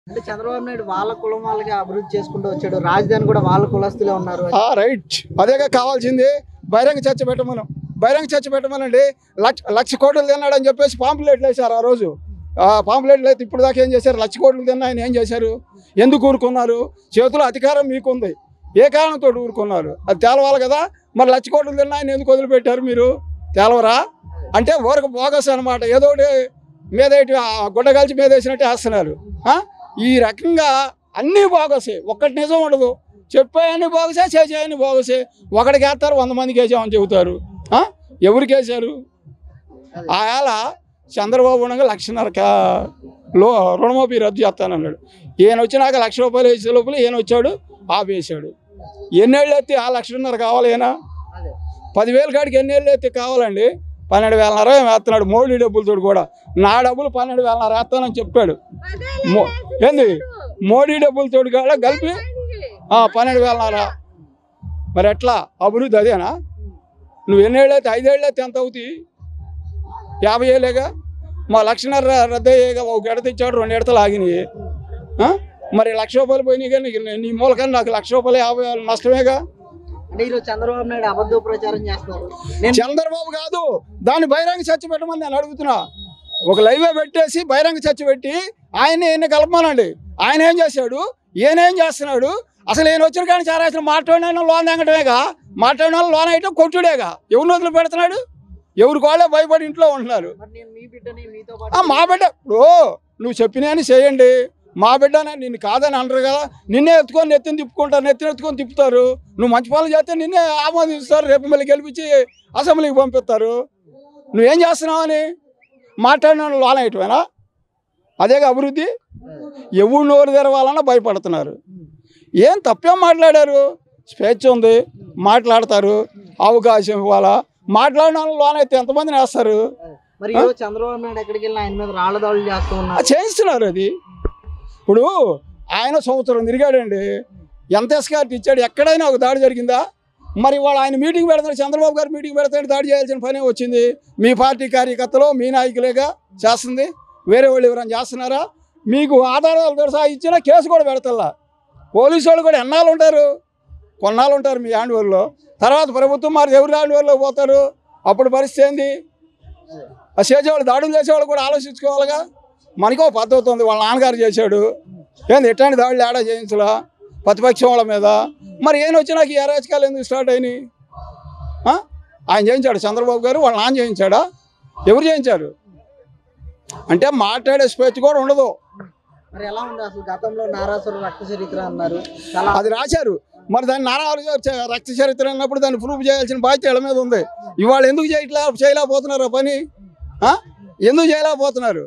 అంటే చంద్రబాబు నాయుడు వాళ్ళ కులం వాళ్ళకి అభివృద్ధి చేసుకుంటూ వచ్చాడు రాజధాని కూడా వాళ్ళ కులస్తులే ఉన్నారు ఆ, రైట్ అదేగా కావాల్సింది బహిరంగ చర్చ పెట్టమను బహిరంగ చర్చ పెట్టమనండి లక్ష లక్ష కోట్లు తిన్నాడని చెప్పేసి పాంప్లెట్లు వేశారు ఆ రోజు ఆ పాంప్లెట్లు అయితే ఇప్పుడు దాకా ఏం చేశారు లక్ష కోట్లు తిన్నా ఆయన ఏం చేశారు ఎందుకు ఊరుకున్నారు చేతిలో అధికారం మీకుంది ఏ కారణంతో ఊరుకున్నారు అది తేలవాలి కదా మరి లక్ష కోట్లు తిన్నా ఆయన ఎందుకు వదిలిపెట్టారు మీరు తేలవరా అంటే ఊరకు బోగస్ అనమాట ఏదో ఒకటి మీదేటి ఆ గుడ్డ కలిసి మీద వేసినట్టు వేస్తున్నారు ఆ? ఈ రకంగా అన్నీ బోగసే ఒక్కటి నిజం ఉండదు చెప్పాయని బోగసే చేసాయని బోగసే ఒకడికి వేస్తారు వంద మందికి వేసామని చెబుతారు ఆ? ఎవరికి వేశారు ఆయాల చంద్రబాబు ఉండగా లక్షన్నర కా- లో రుణమాఫీ రద్దు చేస్తానన్నాడు ఈయన వచ్చినాక లక్ష రూపాయలు వేసే లోపల ఈయన వచ్చాడు ఆపేసాడు ఎన్నేళ్ళు ఎత్తి ఆ లక్షన్నర కావాలి ఈయన అదే పదివేలు కాడికి ఎన్నేళ్ళు ఎత్తి కావాలండి పన్నెండు వేలన్నర ఏమో వేస్తున్నాడు మోడీ డబ్బులతో కూడా నా డబ్బులు పన్నెండు వేలన్నర వేస్తానని చెప్పాడు మో ఏంది మోడీ డబ్బులతో కూడా కలిపి ఆ, పన్నెండు వేలన్నర మరి ఎట్లా అభివృద్ధి అదేనా నువ్వు ఎన్నేళ్ళు అయితే ఐదేళ్ళు అయితే ఎంత అవుతాయి యాభై ఏళ్ళేగా మా లక్షన్నర రద్దు అయ్యేగా ఒక ఎడత ఇచ్చాడు రెండు ఎడతలు ఆగినాయి ఆ? మరి లక్ష రూపాయలు పోయినాయి కానీ నీకు- నీ మూలకని నాకు లక్ష రూపాయలు యాభై వేలు నష్టమేగా అంటే ఈరోజు చంద్రబాబు నాయుడు అబద్ధ ప్రచారం చేస్తున్నారు నేను చంద్రబాబు కాదు దాన్ని బహిరంగ చర్చ పెట్టమని నేను అడుగుతున్నా ఒక లైవే పెట్టేసి బహిరంగ చర్చ పెట్టి ఆయన ఎన్ని కలపమనండి ఆయన ఏం చేశాడు ఈయన ఏం చేస్తున్నాడు అసలు ఈయన వచ్చిన కానీ చాలా అసలు మాట్లాడిన లోన్ తెగటమేగా మాట్లాడిన వాళ్ళు లోన్ అయితే కొట్టుడేగా ఎవరిని వదిలి పెడుతున్నాడు ఎవరికి వాళ్ళే భయపడి ఇంట్లో ఉంటున్నారు మరి నేను మీ బిడ్డని మీతో ఆ, పాటు మా బిడ్డ ఇప్పుడు నువ్వు చెప్పినని చేయండి మా బిడ్డనే నిన్ను కాదని అనరు కదా నిన్నే ఎత్తుకొని నెత్తిని తిప్పుకుంటారు నెత్తిని ఎత్తుకొని తిప్పుతారు నువ్వు మంచి పనులు చేస్తే నిన్నే ఆమోదిస్తారు రేపు మళ్ళీ గెలిపించి అసెంబ్లీకి పంపిస్తారు నువ్వేం చేస్తున్నావు అని మాట్లాడిన వాళ్ళు లోన్ అయ్యటమేనా అదేగా అభివృద్ధి ఎవరు నోరు తెరవాలన్నా భయపడుతున్నారు ఏం తప్పేం మాట్లాడారు స్వేచ్ఛ ఉంది మాట్లాడతారు అవకాశం ఇవ్వాలా మాట్లాడిన వాళ్ళు లోన్ అయితే ఎంతమందిని వేస్తారు మరి ఈరోజు చంద్రబాబు నాయుడు ఎక్కడికి వెళ్ళినా ఆయన మీద రాళ్ల దాడులు చేస్తూ ఆ, ఉన్నారు చేయిస్తున్నారు అది ఇప్పుడు ఆయన సంవత్సరం తిరిగాడండి ఎంత ఎస్కార్ట్ ఇచ్చాడు ఎక్కడైనా ఒక దాడి జరిగిందా మరి వాళ్ళు ఆయన మీటింగ్ పెడతాడు చంద్రబాబు గారు మీటింగ్ పెడతాడు దాడి చేయాల్సిన పనే వచ్చింది మీ పార్టీ కార్యకర్తలు మీ నాయకులేగా చేస్తుంది వేరే వాళ్ళు ఎవరైనా చేస్తున్నారా మీకు ఆధారాలతో సహా ఇచ్చినా కేసు కూడా పెడతల్లా పోలీసు వాళ్ళు కూడా ఎన్నాళ్ళు ఉంటారు కొన్నాళ్ళు ఉంటారు మీ హ్యాండ్ ఓవర్లో తర్వాత ప్రభుత్వం మరి ఎవరి హ్యాండ్ ఓవర్లో పోతారు అప్పుడు పరిస్థితి ఏంది ఆ చేసేవాళ్ళు దాడులు చేసేవాళ్ళు కూడా ఆలోచించుకోవాలిగా మనకో పద్ధతి ఉంది వాళ్ళ నాన్నగారు చేశాడు ఏంది ఎట్లాంటి దాడులు ఏడా చేయించలా ప్రతిపక్షం వాళ్ళ మీద మరి ఏం వచ్చినాక ఈ అరాచకాలు ఎందుకు స్టార్ట్ అయినాయి ఆ? ఆయన చేయించాడు చంద్రబాబు గారు వాళ్ళ నాన్న చేయించాడా ఎవరు చేయించారు అంటే మాట్లాడే స్వేచ్ఛ కూడా ఉండదు మరి ఎలా ఉంది అసలు గతంలో నారాసుర రక్త చరిత్ర అన్నారు చాలా అది రాశారు మరి దాన్ని నారాలు రక్త చరిత్ర అన్నప్పుడు దాన్ని ప్రూఫ్ చేయాల్సిన బాధ్యత వీళ్ళ మీద ఉంది ఇవాళ ఎందుకు చేయట్లే చేయలేకపోతున్నారు ఆ పని ఆ? ఎందుకు చేయలేకపోతున్నారు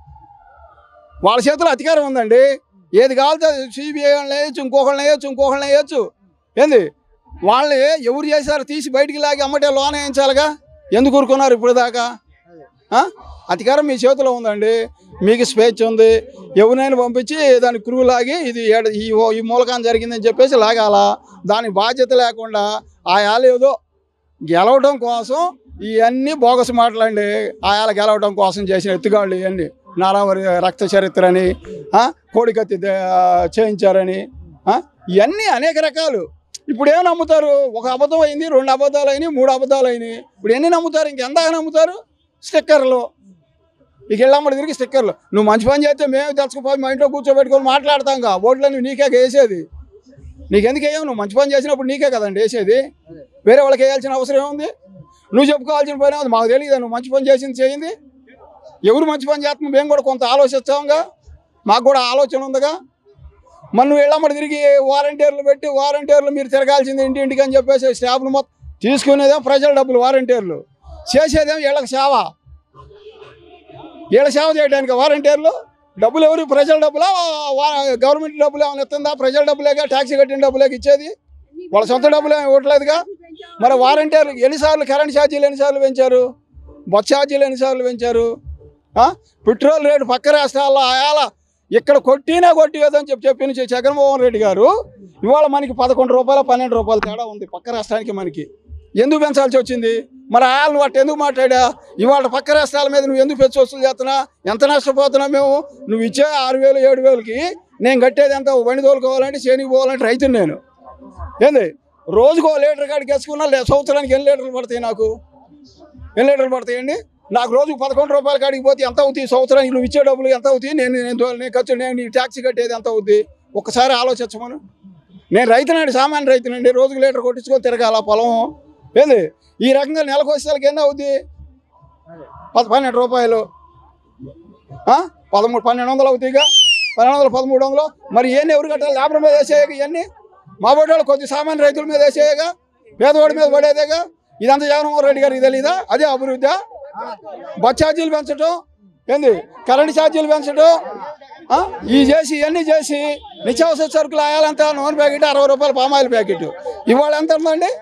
వాళ్ళ చేతిలో అధికారం ఉందండి ఏది కావాలితే సిబిఐ వాళ్ళని వేయచ్చు ఇంకొకళ్ళని వేయచ్చు ఇంకొకళ్ళని వేయచ్చు ఏంది వాళ్ళని ఎవరు చేశారు తీసి బయటికి లాగి అమ్మటే లోన్ వేయించాలిగా ఎందుకు ఊరుకున్నారు ఇప్పుడు దాకా ఆ? అధికారం మీ చేతిలో ఉందండి మీకు స్వేచ్ఛ ఉంది ఎవరినైనా పంపించి దాని కురువు లాగి ఇది ఏడ- ఈ ఓ- ఈ మూలకాన్ని జరిగిందని చెప్పేసి లాగాల దాని బాధ్యత లేకుండా ఆయాలు ఏదో గెలవడం కోసం ఇవన్నీ బోగస్ మాటలండి ఆయాల గెలవడం కోసం చేసిన ఎత్తుగాళ్ళు ఇవన్నీ నారావరి రక్త చరిత్ర అని ఆ, కోడికత్తి దే- చేయించారని ఆ, ఇవన్నీ అనేక రకాలు ఇప్పుడు ఏం నమ్ముతారు ఒక అబద్ధం అయింది రెండు అబద్ధాలు అయినాయి మూడు అబద్ధాలు అయినాయి ఇప్పుడు ఎన్ని నమ్ముతారు ఇంకెందాక నమ్ముతారు స్టిక్కర్లు ఇక వెళ్ళమ్మడి తిరిగి స్టిక్కర్లు నువ్వు మంచి పని చేస్తే మేము తెచ్చుకుపోయి మా ఇంట్లో కూర్చోబెట్టుకొని మాట్లాడతాంగా ఓట్లని నీకే వేసేది నీకెందుకు వేయవు నువ్వు మంచి పని చేసినప్పుడు నీకే కదండి వేసేది వేరే వాళ్ళకి వేయాల్సిన అవసరం ఏముంది నువ్వు చెప్పుకోవాల్సిన పని ఉంది మాకు తెలియదు నువ్వు మంచి పని చేసింది చేయింది ఎవరు మంచి పని చేస్తున్నావు మేము కూడా కొంత ఆలోచిస్తాంగా మాకు కూడా ఆలోచన ఉందిగా మరి నువ్వు వెళ్ళమ్మడి తిరిగి వారంటీర్లు పెట్టి వారంటీర్లు మీరు తిరగాల్సింది ఇంటి ఇంటికి అని చెప్పేసి స్టాఫ్లు మొత్తం తీసుకునేదేమో ప్రజల డబ్బులు వారంటీర్లు చేసేదేమో వీళ్ళకి సేవ వీళ్ళ సేవ చేయడానికి వారంటీర్లు డబ్బులు ఎవరు ప్రజల డబ్బులా వా- గవర్నమెంట్ డబ్బులు ఏమైనా ఇస్తుందా ప్రజల డబ్బులేగా ట్యాక్సీ కట్టిన డబ్బులేగా ఇచ్చేది వాళ్ళ సొంత డబ్బులు ఏమి ఇవ్వట్లేదుగా మరి వారంటీర్లు ఎన్నిసార్లు కరెంట్ ఛార్జీలు ఎన్నిసార్లు పెంచారు బస్ ఛార్జీలు ఎన్నిసార్లు పెంచారు ఆ? పెట్రోల్ రేటు పక్క రాష్ట్రాల్లో ఆయాల ఇక్కడ కొట్టినా కొట్టియదని చెప్పి చెప్పిన జగన్మోహన్ రెడ్డి గారు ఇవాళ మనకి పదకొండు రూపాయలు పన్నెండు రూపాయలు తేడా ఉంది పక్క రాష్ట్రానికి మనకి ఎందుకు పెంచాల్సి వచ్చింది మరి వాళ్ళని వాటి ఎందుకు మాట్లాడా ఇవాళ పక్క రాష్ట్రాల మీద నువ్వు ఎందుకు పెంచి వసూలు చేస్తున్నా ఎంత నష్టపోతున్నా మేము నువ్వు ఇచ్చే ఆరు వేలు ఏడు వేలకి నేను కట్టేది ఎంత ఓ బండి తోలుకోవాలంటే చేనికి పోవాలంటే రైతుని నేను ఏంది రోజుకో లీటర్ కాడికి వేసుకున్నా లే- సంవత్సరానికి ఎన్ని లీటర్లు పడతాయి నాకు ఎన్ని లీటర్లు పడతాయండి నాకు రోజుకు పదకొండు రూపాయల కాడికి పోతే ఎంత అవుతాయి సంవత్సరానికి నువ్వు ఇచ్చే డబ్బులు ఎంత అవుతాయి నేను నేను తో- నేను ఖర్చు నేను నీ ట్యాక్సీ కట్టేది ఎంత అవుద్ది ఒక్కసారి ఆలోచించమను నేను రైతునండి సామాన్య రైతునండి రోజుకు లీటర్ కొట్టించుకొని తిరగాల పొలం ఏంది ఈ రకంగా నెలకు వచ్చేసరికి ఎన్ని అవుద్ది పద పన్నెండు రూపాయలు ఆ? పదమూడు పన్నెండు వందలు అవుతాయిగా పన్నెండు వందలు పదమూడు వందలు మరి ఇవన్నీ ఎవరు కట్టాలి లేబర్ మీద వేసేయగా ఇవన్నీ మా బోటి కొద్ది సామాన్య రైతుల మీద వేసేయగా పేదవాడి మీద పడేదేగా ఇదంతా జగన్మోహన్ రెడ్డి గారికి తెలీదా అదే అభివృద్ధి బస్ ఛార్జీలు పెంచడం ఏంది కరెంట్ ఛార్జీలు పెంచడం ఆ? ఇవి చేసి ఇవన్నీ చేసి నిత్యావసర సరుకులు ఆయాలంతా నూనె ప్యాకెట్ అరవై రూపాయలు పామాయిల్ ప్యాకెట్ ఇవాళ ఎంత ఉందండి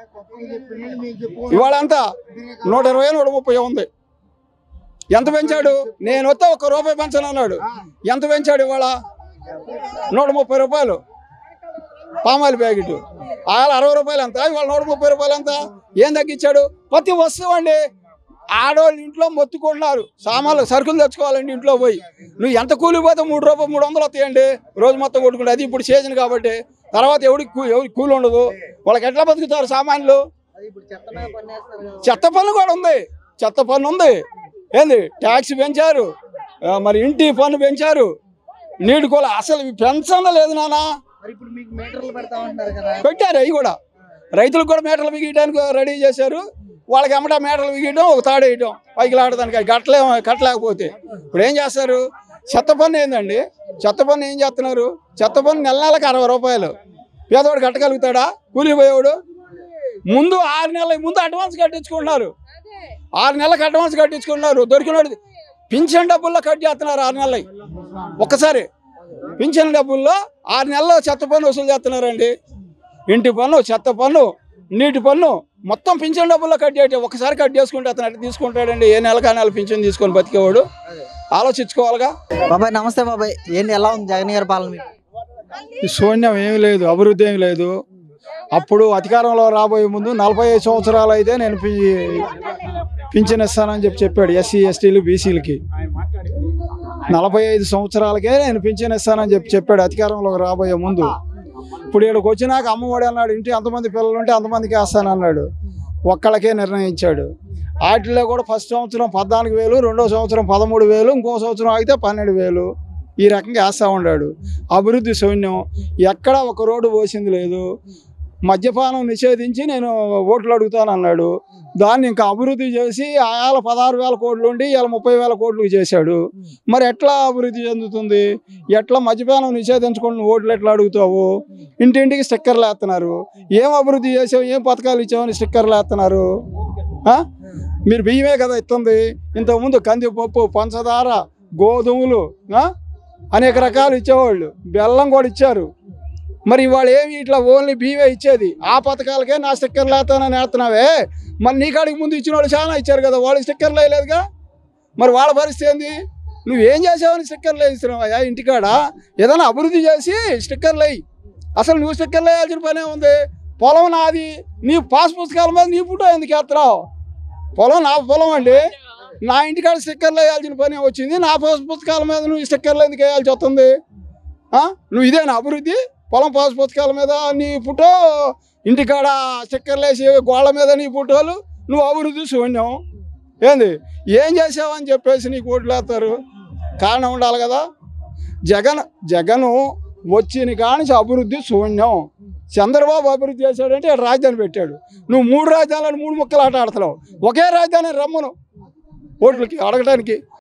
ఇవాళ ఎంత నూట ఇరవై నూట ముప్పై ఉంది ఎంత పెంచాడు నేను వస్తే ఒక రూపాయి పెంచను అన్నాడు ఎంత పెంచాడు ఇవాళ నూట ముప్పై రూపాయలు పామాయిల్ ప్యాకెట్ ఆయాల అరవై రూపాయలు ఎంత ఇవాళ నూట ముప్పై రూపాయలు ఎంత ఏం తగ్గించాడు ప్రతి వస్తువు అండి ఆడవాళ్ళు ఇంట్లో మొత్తుకుంటున్నారు సామాన్లు సరుకులు తెచ్చుకోవాలండి ఇంట్లో పోయి నువ్వు ఎంత కూలి పోతే మూడు రూపాయలు మూడు వందలు వస్తాయండి రోజు మొత్తం కొట్టుకుంటే అది ఇప్పుడు సీజన్ కాబట్టి తర్వాత ఎవరికి కూ- ఎవరికి కూలి ఉండదు వాళ్ళకి ఎట్లా బతుకుతారు సామాన్లు అది ఇప్పుడు చెత్త మీద పన్నేస్తారు కదా చెత్త పన్ను కూడా ఉంది చెత్త పన్ను ఉంది ఏంది ట్యాక్స్ పెంచారు ఆ, మరి ఇంటి పన్ను పెంచారు నీటి కూల అసలు ఇవి పెంచడం లేదు నానా మరి ఇప్పుడు మీకు మీటర్లు పెడతామంటున్నారు కదా పెట్టారు అవి కూడా రైతులకు కూడా మేటలు బిగించడానికి రెడీ చేశారు వాళ్ళకి ఎమ్మటా మేటలు బిగించడం ఒక తాడు వేయడం పైకి లాడడానికి కట్టలే కట్టలేకపోతే ఇప్పుడు ఏం చేస్తారు చెత్త పన్ను ఏందండి చెత్త పన్ను ఏం చేస్తున్నారు చెత్త పన్ను నెల నెలకు అరవై రూపాయలు పేదవాడు కట్టగలుగుతాడా కూలిపోయేవాడు ముందు ఆరు నెలల ముందు అడ్వాన్స్ కట్టించుకుంటున్నారు ఆరు నెలలకు అడ్వాన్స్ కట్టించుకుంటున్నారు దొరికినోడు పింఛన్ డబ్బుల్లో కట్ చేస్తున్నారు ఆరు నెలలు ఒక్కసారి పింఛన్ డబ్బుల్లో ఆరు నెలల్లో చెత్త పన్ను వసూలు చేస్తున్నారండి ఇంటి పన్ను చెత్త పన్ను నీటి పన్ను మొత్తం పింఛన్ డబ్బుల్లో కట్ చేయటం ఒకసారి కట్ చేసుకుంటే అతను అట్లా తీసుకుంటాడండి ఏ నెలకా నెల పింఛన్ తీసుకొని బతికేవాడు ఆలోచించుకోవాలిగా బాబాయ్ నమస్తే బాబాయ్ ఏంటి ఎలా ఉంది జగన్ గారి పాలన మీకు ఈ శూన్యం ఏమీ లేదు అభివృద్ధి ఏమీ లేదు అప్పుడు అధికారంలో రాబోయే ముందు నలభై ఐదు సంవత్సరాలు అయితే నేను పి- పింఛన్ ఇస్తానని చెప్పి చెప్పాడు ఎస్సీ ఎస్టీలు బీసీలకి నలభై ఐదు సంవత్సరాలకే నేను పింఛన్ ఇస్తానని చెప్పి చెప్పాడు అధికారంలోకి రాబోయే ముందు ఇప్పుడు ఇక్కడికి వచ్చినాక అమ్మఒడి అన్నాడు ఇంటి ఎంతమంది పిల్లలు ఉంటే అంతమందికి వేస్తానన్నాడు ఒక్కళ్ళకే నిర్ణయించాడు వాటిలో కూడా ఫస్ట్ సంవత్సరం పద్నాలుగు వేలు రెండో సంవత్సరం పదమూడు వేలు ఇంకో సంవత్సరం అయితే పన్నెండు వేలు ఈ రకంగా వేస్తూ ఉన్నాడు అభివృద్ధి శూన్యం ఎక్కడ ఒక రోడ్డు పోసింది లేదు మద్యపానం నిషేధించి నేను ఓట్లు అడుగుతాను అన్నాడు దాన్ని ఇంకా అభివృద్ధి చేసి ఆయాల పదహారు వేల కోట్లు ఉండి ఇలా ముప్పై వేల కోట్లు చేశాడు మరి ఎట్లా అభివృద్ధి చెందుతుంది ఎట్లా మద్యపానం నిషేధించకుండా నువ్వు ఓట్లు ఎట్లా అడుగుతావు ఇంటింటికి స్టిక్కర్లు వేస్తున్నారు ఏం అభివృద్ధి చేసావు ఏం పథకాలు ఇచ్చావని స్టిక్కర్లు వేస్తున్నారు ఆ? మీరు బియ్యమే కదా ఇస్తుంది ఇంతకుముందు కందిపప్పు పంచదార గోధుమలు ఆ? అనేక రకాలు ఇచ్చేవాళ్ళు బెల్లం కూడా ఇచ్చారు మరి ఇవాళ ఏమి ఇట్లా ఓన్లీ బియ్యమే ఇచ్చేది ఆ పథకాలకే నా స్టిక్కర్లు వేస్తానని వేస్తున్నావే మరి నీ కాడికి ముందు ఇచ్చిన వాళ్ళు చాలా ఇచ్చారు కదా వాళ్ళు స్టిక్కర్లు వేయలేదుగా మరి వాళ్ళ పరిస్థితి ఏంది నువ్వేం చేసావని స్టిక్కర్లు వేస్తున్నావా ఇంటికాడ ఏదైనా అభివృద్ధి చేసి స్టిక్కర్లు వేయి అసలు నువ్వు స్టిక్కర్లు వేయాల్సిన పనే ఉంది పొలం నాది నీ పాస్ పుస్తకాల మీద నీ ఫోటో ఎందుకు వేస్తున్నావు పొలం నా పొలం అండి నా ఇంటికాడ స్టిక్కర్లు వేయాల్సిన పని వచ్చింది నా పాస్ పుస్తకాల మీద నువ్వు ఈ స్టిక్కర్లు ఎందుకు వేయాల్సి వస్తుంది ఆ? నువ్వు ఇదేనా అభివృద్ధి పొలం పాస్ పుస్తకాల మీద నీ ఫోటో ఇంటికాడ స్టిక్కర్లు వేసి గోళ్ళ మీద నీ ఫోటోలు నువ్వు అభివృద్ధి శూన్యం ఏంది ఏం చేసావని చెప్పేసి నీకు ఓట్లు వేస్తారు కారణం ఉండాలి కదా జగన్ జగను వచ్చిన కానించి అభివృద్ధి శూన్యం చంద్రబాబు అభివృద్ధి చేశాడంటే ఈడ రాజధాని పెట్టాడు నువ్వు మూడు రాజధానులను మూడు ముక్కలు ఆట ఆడుతున్నావు ఒకే రాజధాని రమ్మను ఓట్లకి అడగడానికి